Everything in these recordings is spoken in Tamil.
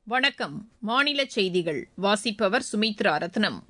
வணக்கம் மாநில செய்திகள் வாசிப்பவர் சுமித்ரா ரத்னம்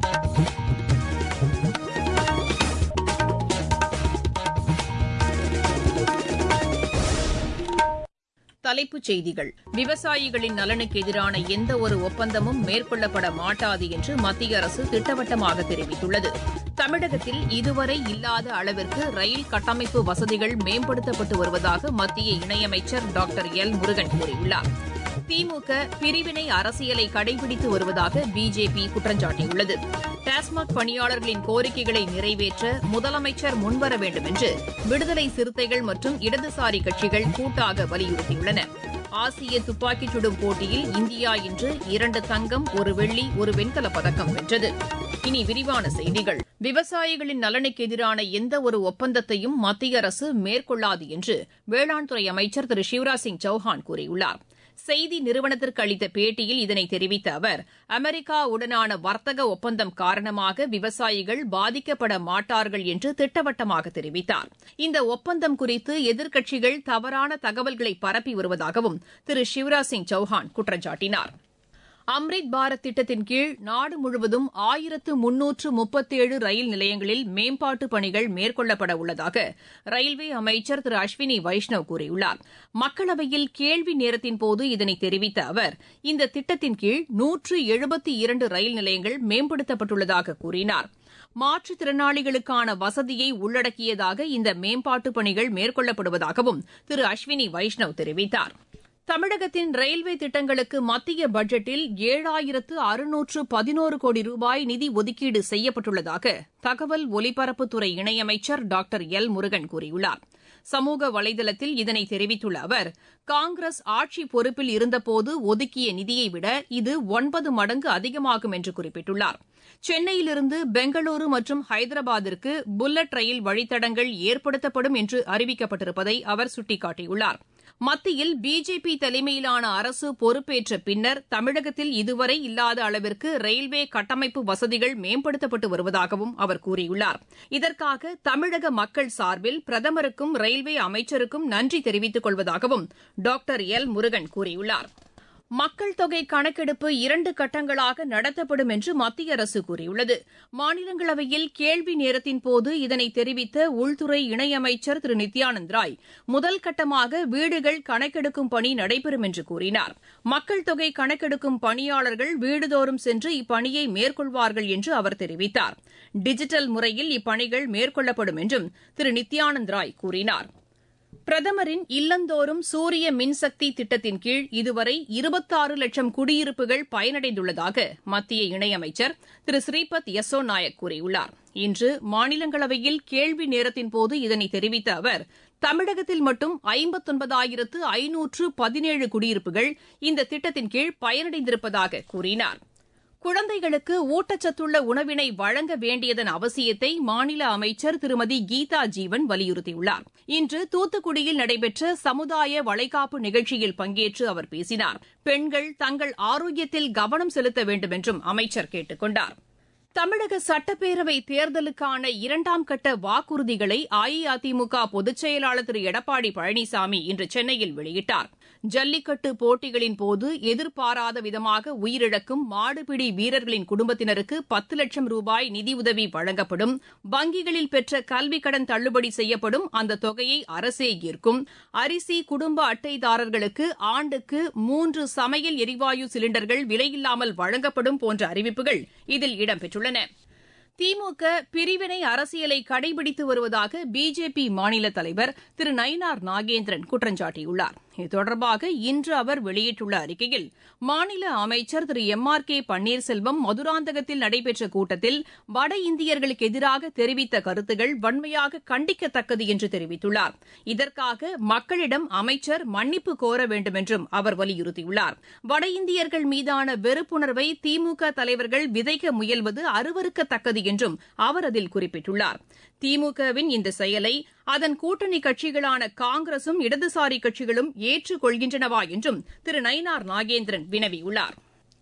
தலைப்புச் செய்திகள் விவசாயிகளின் நலனுக்கு எதிரான எந்த ஒரு ஒப்பந்தமும் மேற்கொள்ளப்பட மாட்டாது என்று மத்திய அரசு திட்டவட்டமாக தெரிவித்துள்ளது தமிழகத்தில் இதுவரை இல்லாத அளவிற்கு ரயில் கட்டமைப்பு வசதிகள் மேம்படுத்தப்பட்டு வருவதாக மத்திய இணையமைச்சர் டாக்டர் எல் முருகன் கூறியுள்ளார் திமுக பிரிவினை அரசியலை கடைபிடித்து வருவதாக பிஜேபி குற்றம் சாட்டியுள்ளது டாஸ்மாக் பணியாளர்களின் கோரிக்கைகளை நிறைவேற்ற முதலமைச்சர் முன்வர வேண்டும் என்று விடுதலை சிறுத்தைகள் மற்றும் இடதுசாரி கட்சிகள் கூட்டாக வலியுறுத்தியுள்ளன ஆசிய துப்பாக்கிச் சுடும் போட்டியில் இந்தியா இன்று இரண்டு தங்கம் ஒரு வெள்ளி ஒரு வெண்கலப் பதக்கம் வென்றது இனி விரிவான செய்திகள் விவசாயிகளின் நலனுக்கு எதிரான எந்த ஒரு ஒப்பந்தத்தையும் மத்திய அரசு மேற்கொள்ளாது என்று வேளாண் துறை அமைச்சர் திரு சிவராஜ் சிங் சௌஹான் கூறியுள்ளார் செய்தி நிறுவனத்திற்கு அளித்த பேட்டியில் இதனை தெரிவித்த அவர் அமெரிக்காவுடனான வர்த்தக ஒப்பந்தம் காரணமாக விவசாயிகள் பாதிக்கப்பட மாட்டார்கள் என்று திட்டவட்டமாக தெரிவித்தார் இந்த ஒப்பந்தம் குறித்து எதிர்க்கட்சிகள் தவறான தகவல்களை பரப்பி வருவதாகவும் திரு சிவராஜ் சிங் சௌஹான் குற்றம் சாட்டினார் அம்ரித் பாரத் திட்டத்தின் கீழ் நாடு முழுவதும் ஆயிரத்து முன்னூற்று முப்பத்தேழு ரயில் நிலையங்களில் மேம்பாட்டு பணிகள் மேற்கொள்ளப்பட உள்ளதாக ரயில்வே அமைச்சர் திரு அஸ்வினி வைஷ்ணவ் கூறியுள்ளார் மக்களவையில் கேள்வி நேரத்தின்போது இதனை தெரிவித்த அவர் இந்த திட்டத்தின் கீழ் நூற்று எழுபத்தி இரண்டு ரயில் நிலையங்கள் மேம்படுத்தப்பட்டுள்ளதாக கூறினார் மாற்றுத்திறனாளிகளுக்கான வசதியை உள்ளடக்கியதாக இந்த மேம்பாட்டு பணிகள் மேற்கொள்ளப்படுவதாகவும் திரு அஸ்வினி வைஷ்ணவ் தெரிவித்தார் தமிழகத்தின் ரயில்வே திட்டங்களுக்கு மத்திய பட்ஜெட்டில் ஏழாயிரத்து அறுநூற்று பதினோரு கோடி ரூபாய் நிதி ஒதுக்கீடு செய்யப்பட்டுள்ளதாக தகவல் ஒலிபரப்புத்துறை இணையமைச்சர் டாக்டர் எல் முருகன் கூறியுள்ளார் சமூக வலைதளத்தில் இதனை தெரிவித்துள்ள அவர் காங்கிரஸ் ஆட்சி பொறுப்பில் இருந்தபோது ஒதுக்கிய நிதியை விட இது ஒன்பது மடங்கு அதிகமாகும் என்று குறிப்பிட்டுள்ளார் சென்னையிலிருந்து பெங்களூரு மற்றும் ஹைதராபாத்திற்கு புல்லட் ரயில் வழித்தடங்கள் ஏற்படுத்தப்படும் என்று அறிவிக்கப்பட்டிருப்பதை அவர் சுட்டிக்காட்டியுள்ளார் மத்தியில் பிஜேபி தலைமையிலான அரசு பொறுப்பேற்ற பின்னர் தமிழகத்தில் இதுவரை இல்லாத அளவிற்கு ரயில்வே கட்டமைப்பு வசதிகள் மேம்படுத்தப்பட்டு வருவதாகவும் அவர் கூறியுள்ளார் இதற்காக தமிழக மக்கள் சார்பில் பிரதமருக்கும் ரயில்வே அமைச்சருக்கும் நன்றி தெரிவித்துக் கொள்வதாகவும் டாக்டர் எல் முருகன் கூறியுள்ளார் மக்கள் தொகை கணக்கெடுப்பு இரண்டு கட்டங்களாக நடத்தப்படும் என்று மத்திய அரசு கூறியுள்ளது மாநிலங்களவையில் கேள்வி நேரத்தின்போது இதனை தெரிவித்த உள்துறை இணையமைச்சர் திரு நித்யானந்த் ராய் முதல் கட்டமாக வீடுகள் கணக்கெடுக்கும் பணி நடைபெறும் என்று கூறினார் மக்கள் தொகை கணக்கெடுக்கும் பணியாளர்கள் வீடுதோறும் சென்று இப்பணியை மேற்கொள்வார்கள் என்று அவர் தெரிவித்தார் டிஜிட்டல் முறையில் இப்பணிகள் மேற்கொள்ளப்படும் என்றும் திரு நித்யானந்த் ராய் கூறினார் பிரதமரின் இல்லந்தோறும் சூரிய மின்சக்தி திட்டத்தின் கீழ் இதுவரை இருபத்தாறு லட்சம் குடியிருப்புகள் பயனடைந்துள்ளதாக மத்திய இணையமைச்சர் திரு ஸ்ரீபத் யசோ நாயக் கூறியுள்ளார் இன்று மாநிலங்களவையில் கேள்வி நேரத்தின்போது இதனை தெரிவித்த அவர் தமிழகத்தில் மட்டும் ஐம்பத்தொன்பதாயிரத்து ஐநூற்று பதினேழு குடியிருப்புகள் இந்த திட்டத்தின் கீழ் பயனடைந்திருப்பதாக கூறினார் குழந்தைகளுக்கு ஊட்டச்சத்துள்ள உணவினை வழங்க வேண்டியதன் அவசியத்தை மாநில அமைச்சர் திருமதி கீதா ஜீவன் வலியுறுத்தியுள்ளார் இன்று தூத்துக்குடியில் நடைபெற்ற சமுதாய வளைகாப்பு நிகழ்ச்சியில் பங்கேற்று அவர் பேசினார் பெண்கள் தங்கள் ஆரோக்கியத்தில் கவனம் செலுத்த வேண்டும் என்றும் அமைச்சர் கேட்டுக் கொண்டார் தமிழக சட்டப்பேரவை தேர்தலுக்கான இரண்டாம் கட்ட வாக்குறுதிகளை அஇஅதிமுக பொதுச் செயலாளர் திரு எடப்பாடி பழனிசாமி இன்று சென்னையில் வெளியிட்டார் ஜல்லிக்கட்டு போட்டிகளின் போது எதிர்பாராத விதமாக உயிரிழக்கும் மாடுபிடி வீரர்களின் குடும்பத்தினருக்கு பத்து லட்சம் ரூபாய் நிதியுதவி வழங்கப்படும் வங்கிகளில் பெற்ற கல்விக் கடன் தள்ளுபடி செய்யப்படும் அந்த தொகையை அரசே ஏற்கும் அரிசி குடும்ப அட்டைதாரர்களுக்கு ஆண்டுக்கு மூன்று சமையல் எரிவாயு சிலிண்டர்கள் விலையில்லாமல் வழங்கப்படும் போன்ற அறிவிப்புகள் இதில் இடம்பெற்றுள்ளன திமுக பிரிவினை அரசியலை கடைபிடித்து வருவதாக பிஜேபி மாநில தலைவர் திரு நயினார் நாகேந்திரன் குற்றம் சாட்டியுள்ளார் இது தொடர்பாக இன்று அவர் வெளியிட்டுள்ள அறிக்கையில் மாநில அமைச்சர் திரு எம் ஆர் கே பன்னீர்செல்வம் மதுராந்தகத்தில் நடைபெற்ற கூட்டத்தில் வட இந்தியர்களுக்கு எதிராக தெரிவித்த கருத்துகள் வன்மையாக கண்டிக்கத்தக்கது என்று தெரிவித்துள்ளார் இதற்காக மக்களிடம் அமைச்சர் மன்னிப்பு கோர வேண்டும் என்றும் அவர் வலியுறுத்தியுள்ளார் வட இந்தியர்கள் மீதான வெறுப்புணர்வை திமுக தலைவர்கள் விதைக்க முயல்வது அருவறுக்கத்தக்கது என்றும் அவர் அதில் குறிப்பிட்டுள்ளார் திமுகவின் இந்த செயலை அதன் கூட்டணி கட்சிகளான காங்கிரசும் இடதுசாரி கட்சிகளும் ஏற்றுக்கொள்கின்றனவா என்றும் திரு நயினார் நாகேந்திரன் வினவியுள்ளார்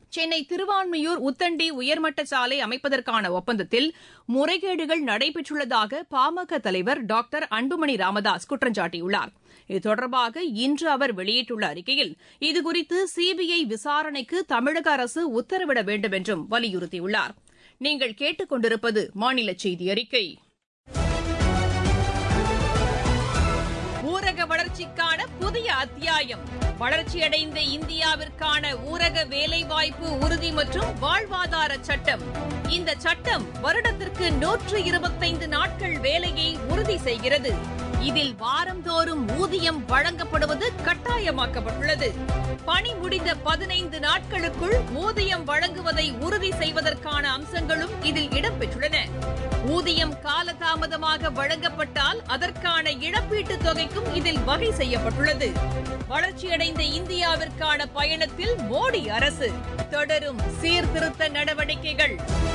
சென்னை திருவான்மியூர் உத்தண்டி உயர்மட்ட சாலை அமைப்பதற்கான ஒப்பந்தத்தில் முறைகேடுகள் நடைபெற்றுள்ளதாக பாமக தலைவர் டாக்டர் அன்புமணி ராமதாஸ் குற்றம் சாட்டியுள்ளார் இது தொடர்பாக இன்று அவர் வெளியிட்டுள்ள அறிக்கையில் இதுகுறித்து சிபிஐ விசாரணைக்கு தமிழக அரசு உத்தரவிட வேண்டும் என்றும் வலியுறுத்தியுள்ளார் நீங்கள் கேட்டுக் கொண்டிருப்பது மாநில செய்தி அறிக்கை ஊரக வளர்ச்சிக்கான புதிய அத்தியாயம் வளர்ச்சியடைந்த இந்தியாவிற்கான ஊரக வேலைவாய்ப்பு உறுதி மற்றும் வாழ்வாதார சட்டம் இந்த சட்டம் வருடத்திற்கு நூற்று இருபத்தைந்து நாட்கள் வேலையை உறுதி செய்கிறது இதில் வாரந்தோறும் ஊதியம் வழங்கப்படுவது கட்டாயமாக்கப்பட்டுள்ளது பணி முடிந்த பதினைந்து நாட்களுக்குள் ஊதியம் வழங்குவதை உறுதி செய்வதற்கான அம்சங்களும் இதில் இடம்பெற்றுள்ளன ஊதியம் காலதாமதமாக வழங்கப்பட்டால் அதற்கான இழப்பீட்டுத் தொகைக்கும் இதில் வகை செய்யப்பட்டுள்ளது வளர்ச்சியடைந்த இந்தியாவிற்கான பயணத்தில் மோடி அரசு தொடரும் சீர்திருத்த நடவடிக்கைகள்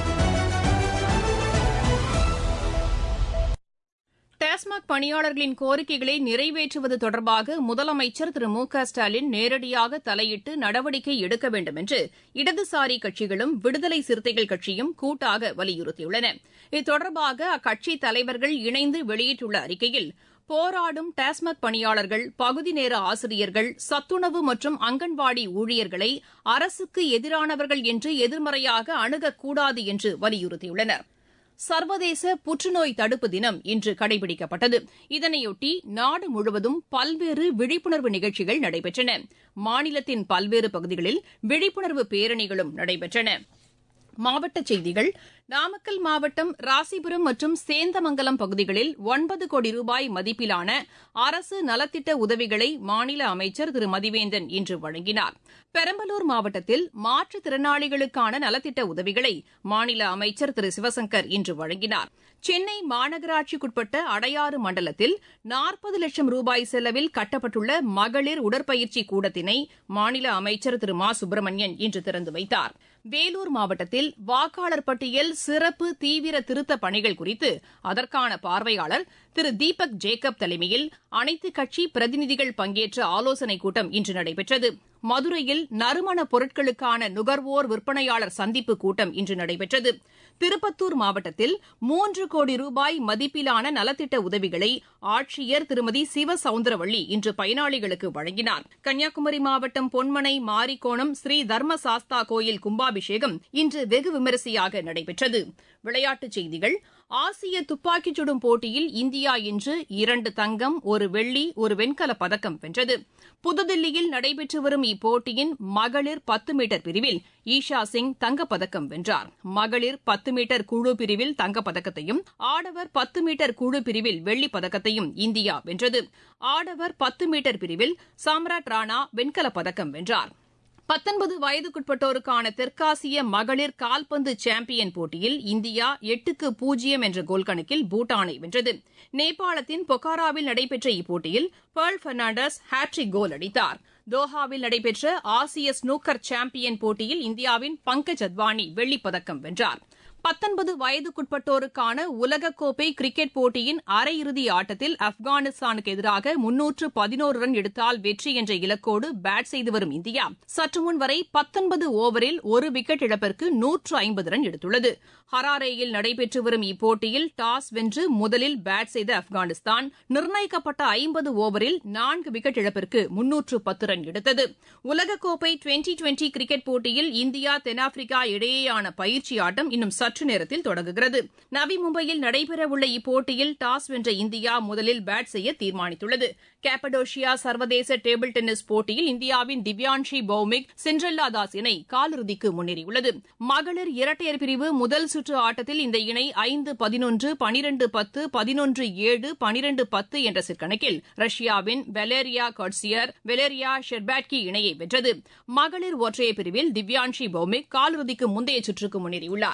டாஸ்மாக் பணியாளர்களின் கோரிக்கைகளை நிறைவேற்றுவது தொடர்பாக முதலமைச்சர் திரு மு க ஸ்டாலின் நேரடியாக தலையிட்டு நடவடிக்கை எடுக்க வேண்டும் என்று இடதுசாரி கட்சிகளும் விடுதலை சிறுத்தைகள் கட்சியும் கூட்டாக வலியுறுத்தியுள்ளன இது தொடர்பாக அக்கட்சி தலைவர்கள் இணைந்து வெளியிட்டுள்ள அறிக்கையில் போராடும் டாஸ்மாக் பணியாளர்கள் பகுதி நேர ஆசிரியர்கள் சத்துணவு மற்றும் அங்கன்வாடி ஊழியர்களை அரசுக்கு எதிரானவர்கள் என்று எதிர்மறையாக அணுகக்கூடாது என்று வலியுறுத்தியுள்ளனர் சர்வதேச புற்றுநோய் தடுப்பு தினம் இன்று கடைபிடிக்கப்பட்டது இதனையொட்டி நாடு முழுவதும் பல்வேறு விழிப்புணர்வு நிகழ்ச்சிகள் நடைபெற்றன மாநிலத்தின் பல்வேறு பகுதிகளில் விழிப்புணர்வு பேரணிகளும் நடைபெற்றன மாவட்டச் செய்திகள் நாமக்கல் மாவட்டம் ராசிபுரம் மற்றும் சேந்தமங்கலம் பகுதிகளில் ஒன்பது கோடி ரூபாய் மதிப்பிலான அரசு நலத்திட்ட உதவிகளை மாநில அமைச்சர் திரு மதிவேந்தன் இன்று வழங்கினார் பெரம்பலூர் மாவட்டத்தில் மாற்றுத்திறனாளிகளுக்கான நலத்திட்ட உதவிகளை மாநில அமைச்சர் திரு சிவசங்கர் இன்று வழங்கினார் சென்னை மாநகராட்சிக்குட்பட்ட அடையாறு மண்டலத்தில் நாற்பது லட்சம் ரூபாய் செலவில் கட்டப்பட்டுள்ள மகளிர் உடற்பயிற்சி கூடத்தினை மாநில அமைச்சர் திரு மா சுப்பிரமணியன் இன்று திறந்து வைத்தார் வேலூர் மாவட்டத்தில் வாக்காளர் பட்டியல் சிறப்பு தீவிர திருத்தப் பணிகள் குறித்து அதற்கான பார்வையாளர் திரு தீபக் ஜேக்கப் தலைமையில் அனைத்துக் கட்சி பிரதிநிதிகள் பங்கேற்ற ஆலோசனைக் கூட்டம் இன்று நடைபெற்றது மதுரையில் நறுமணப் பொருட்களுக்கான நுகர்வோர் விற்பனையாளர் சந்திப்பு கூட்டம் இன்று நடைபெற்றது திருப்பத்தூர் மாவட்டத்தில் மூன்று கோடி ரூபாய் மதிப்பிலான நலத்திட்ட உதவிகளை ஆட்சியர் திருமதி சிவ சவுந்தரவள்ளி இன்று பயனாளிகளுக்கு வழங்கினார் கன்னியாகுமரி மாவட்டம் பொன்மனை மாரிக்கோணம் ஸ்ரீ தர்ம சாஸ்தா கோயில் கும்பாபிஷேகம் இன்று வெகு விமரிசையாக நடைபெற்றது விளையாட்டுச் செய்திகள் ஆசிய துப்பாக்கிச் சுடும் போட்டியில் இந்தியா இன்று இரண்டு தங்கம் ஒரு வெள்ளி ஒரு வெண்கலப் பதக்கம் வென்றது புதுதில்லியில் நடைபெற்று வரும் இப்போட்டியின் மகளிர் பத்து மீட்டர் பிரிவில் ஈஷா சிங் தங்கப்பதக்கம் வென்றார் மகளிர் பத்து மீட்டர் குழு பிரிவில் தங்கப்பதக்கத்தையும் ஆடவர் பத்து மீட்டர் குழு பிரிவில் வெள்ளிப் பதக்கத்தையும் இந்தியா வென்றது ஆடவர் பத்து மீட்டர் பிரிவில் சாம்ராட் ராணா வெண்கலப் பதக்கம் வென்றார் பத்தொன்பது வயதுக்குட்பட்டோருக்கான தெற்காசிய மகளிர் கால்பந்து சாம்பியன் போட்டியில் இந்தியா எட்டுக்கு பூஜ்ஜியம் என்ற கோல் கணக்கில் பூட்டானை வென்றது நேபாளத்தின் பொக்காராவில் நடைபெற்ற இப்போட்டியில் பேர்ல் பெர்னாண்டஸ் ஹாட்ரிக் கோல் அடித்தார் தோஹாவில் நடைபெற்ற ஆசிய ஸ்னூக்கர் சாம்பியன் போட்டியில் இந்தியாவின் பங்கஜ் அத்வானி வெள்ளிப் பதக்கம் வென்றார் பத்தொன்பது வயதுக்குட்பட்டோருக்கான உலகக்கோப்பை கிரிக்கெட் போட்டியின் அரையிறுதி ஆட்டத்தில் ஆப்கானிஸ்தானுக்கு எதிராக முன்னூற்று பதினோரு ரன் எடுத்தால் வெற்றி என்ற இலக்கோடு பேட் செய்து வரும் இந்தியா சற்று முன் வரை பத்தொன்பது ஓவரில் ஒரு விக்கெட் இழப்பிற்கு நூற்று ஐம்பது ரன் எடுத்துள்ளது ஹராரேயில் நடைபெற்று வரும் இப்போட்டியில் டாஸ் வென்று முதலில் பேட் செய்த ஆப்கானிஸ்தான் நிர்ணயிக்கப்பட்ட ஐம்பது ஓவரில் நான்கு விக்கெட் இழப்பிற்கு முன்னூற்று பத்து ரன் எடுத்தது உலகக்கோப்பை டுவெண்டி டுவெண்டி கிரிக்கெட் போட்டியில் இந்தியா தென்னாப்பிரிக்கா இடையேயான பயிற்சி ஆட்டம் இன்னும் சற்று நேரத்தில் தொடங்குகிறது நவி மும்பையில் நடைபெறவுள்ள இப்போட்டியில் டாஸ் வென்ற இந்தியா முதலில் பேட் செய்ய தீர்மானித்துள்ளது கேப்படோஷியா சர்வதேச டேபிள் டென்னிஸ் போட்டியில் இந்தியாவின் திவ்யான்ஷி பௌமிக் சிண்ட்ரெல்லா தாஸ் இணை காலிறுதிக்கு முன்னேறியுள்ளது மகளிர் இரட்டையர் பிரிவு முதல் சுற்று ஆட்டத்தில் இந்த இணை ஐந்து பதினொன்று பனிரெண்டு பத்து பதினொன்று ஏழு பனிரெண்டு பத்து என்ற சிற்கணக்கில் ரஷ்யாவின் வெலேரியா கட்சியர் வெலேரியா ஷெர்பாட்கி இணையை வென்றது மகளிர் ஒற்றையர் பிரிவில் திவ்யான்ஷி பௌமிக் காலிறுதிக்கு முந்தைய சுற்றுக்கு முன்னேறியுள்ளார் மீண்டும்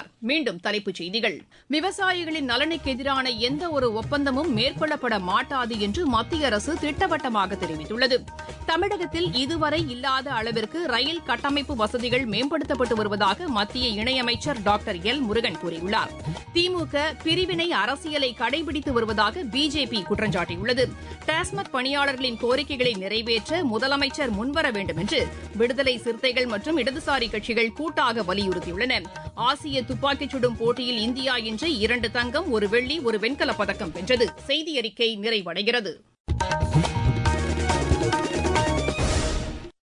மீண்டும் தலைப்புச் செய்திகள் விவசாயிகளின் நலனுக்கு எதிரான எந்த ஒரு ஒப்பந்தமும் மேற்கொள்ளப்பட மாட்டாது என்று மத்திய அரசு திட்டவட்டமாக தெரிவித்துள்ளது தமிழகத்தில் இதுவரை இல்லாத அளவிற்கு ரயில் கட்டமைப்பு வசதிகள் மேம்படுத்தப்பட்டு வருவதாக மத்திய இணையமைச்சர் டாக்டர் எல் முருகன் கூறியுள்ளார் திமுக பிரிவினை அரசியலை கடைபிடித்து வருவதாக பிஜேபி குற்றம் சாட்டியுள்ளது டாஸ்மாக் பணியாளர்களின் கோரிக்கைகளை நிறைவேற்ற முதலமைச்சர் முன்வர வேண்டும் என்று விடுதலை சிறுத்தைகள் மற்றும் இடதுசாரி கட்சிகள் கூட்டாக வலியுறுத்தியுள்ளன ஆசிய துப்பாக்கிச் சுடும் போட்டியில் இந்தியா இன்று இரண்டு தங்கம் ஒரு வெள்ளி ஒரு வெண்கலப் பதக்கம் வென்றது செய்தி அறிக்கை நிறைவடைகிறது